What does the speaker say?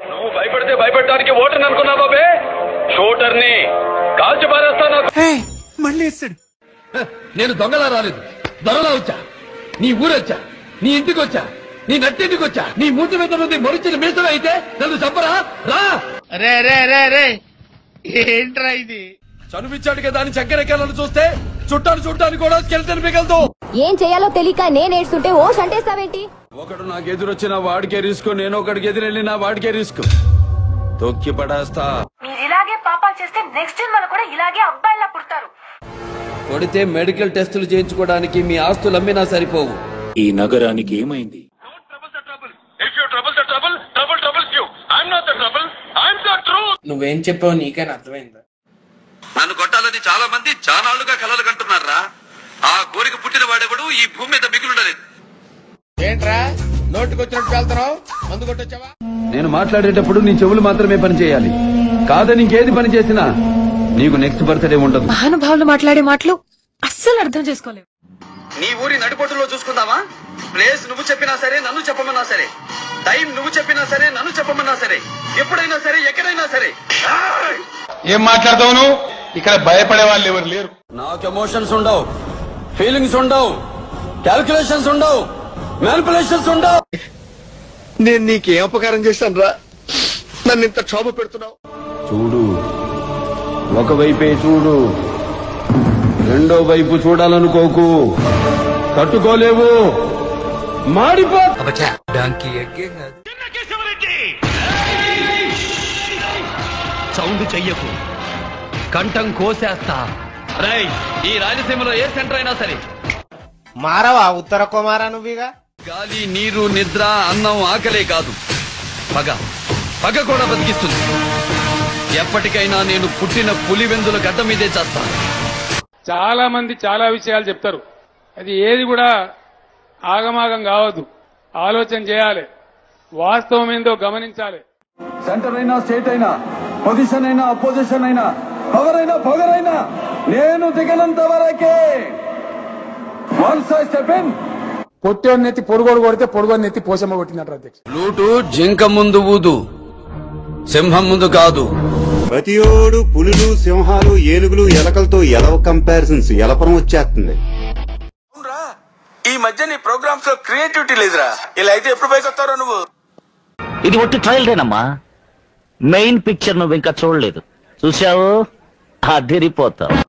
నువ్వు భయపడితే భయపెట్టడానికి ఓటర్ని అనుకున్నా బాబే షూటర్ని కాల్చి పారేస్తాను మళ్ళీ వేస్తాడు నేను దొంగలా రాలేదు దొరలా వచ్చా నీ ఊరొచ్చా నీ ఇంటికి వచ్చా నీ నట్టింటికి వచ్చా నీ మూతి మీద ఉంది మొరిచిన మీసం అయితే నన్ను చంపరా రా రే రే రే రే ఏంట్రా ఇది చనువిచ్చాడు కదా అని చక్కెరెక్కాలని చూస్తే చుట్టాను చుట్టాను కూడా స్కెల్టన్ మిగలదు ఏం చేయాలో తెలియక నేను ఏడ్చుంటే ఓ అంటేస్తావేంటి ఒకడు నాకు ఎదురొచ్చిన వాడికే రిస్క్ నేను ఒకడికి ఎదురెళ్ళిన వాడికే రిస్క్ తొక్కి పడేస్తా మీరు ఇలాగే పాపాలు చేస్తే నెక్స్ట్ జన్మలో కూడా ఇలాగే అబ్బాయిలా పుడతారు కొడితే మెడికల్ టెస్టులు చేయించుకోవడానికి మీ ఆస్తులు అమ్మినా సరిపోవు ఈ నగరానికి ఏమైంది if you trouble the trouble trouble troubles you I'm not the trouble I'm the truth నువ్వేం చెప్పావు నీకైనా అర్థమైందా నన్ను కొట్టాలని చాలా మంది చానాళ్లుగా కలలు కంటున్నారా ఆ కోరిక పుట్టిన వాడెవడు ఈ భూమి మీద మిగులుండలేదు ఏంట్రా నోటికొచ్చినట్టు వెళ్తున్నావు మందు కొట్టొచ్చావా నేను మాట్లాడేటప్పుడు నీ చెవులు మాత్రమే పని చేయాలి కాదని ఇంకేది పని చేసినా నీకు నెక్స్ట్ బర్త్డే ఉండదు మహానుభావులు మాట్లాడే మాటలు అస్సలు అర్థం చేసుకోలేవు నీ ఊరి నడిపోటులో చూసుకుందామా ప్లేస్ నువ్వు చెప్పినా సరే నన్ను చెప్పమన్నా సరే టైం నువ్వు చెప్పినా సరే నన్ను చెప్పమన్నా సరే ఎప్పుడైనా సరే ఎక్కడైనా సరే ఏం మాట్లాడతావు నువ్వు ఇక్కడ భయపడే వాళ్ళు ఎవరు లేరు నాకు ఎమోషన్స్ ఉండవు ఫీలింగ్స్ ఉండవు క్యాల్కులేషన్స్ ఉండవు మ్యానిపులేషన్స్ ఉండవు నేను నీకేం అపకారం చేశాను రా నన్ను ఇంత క్షోభ పెడుతున్నావు చూడు ఒకవైపే చూడు రెండో వైపు చూడాలనుకోకు తట్టుకోలేవు మాడిపో సౌండ్ చెయ్యకు కంఠం కోసేస్తా రై ఈ రాయలసీమలో ఏ సెంటర్ అయినా సరే మారవా ఉత్తర కుమారా నువ్వుగా గాలి నీరు నిద్ర అన్నం ఆకలే కాదు పగ పగ కూడా బతికిస్తుంది ఎప్పటికైనా నేను పుట్టిన పులివెందుల గడ్డ మీదే చేస్తాను చాలా మంది చాలా విషయాలు చెప్తారు అది ఏది కూడా ఆగమాగం కావద్దు ఆలోచన చేయాలి వాస్తవం ఏందో గమనించాలి సెంటర్ అయినా స్టేట్ అయినా పొజిషన్ అయినా అపోజిషన్ అయినా పవర్ అయినా పొగర్ అయినా నేను దిగనంత వరకే వన్స్ ఐ స్టెప్ ఇన్ పొట్టేవాడిని ఎత్తి పొడుగోడు కొడితే పొడుగోడిని ఎత్తి పోసమ్మ కొట్టినట్టు అధ్యక్ష లూటు జింక ముందు ఊదు సింహం ముందు కాదు ప్రతియోడు పులులు సింహాలు ఏనుగులు ఎలకలతో ఎలవ కంపారిజన్స్ ఎలపరం వచ్చేస్తుంది ఈ మధ్య నీ ప్రోగ్రామ్స్ లో క్రియేటివిటీ లేదురా ఇలా అయితే ఎప్పుడు పైకి వస్తారో నువ్వు ఇది ఒట్టి ట్రయల్దేనమ్మా మెయిన్ పిక్చర్ నువ్వు ఇంకా చూడలేదు చూసావు అదిరిపోతావు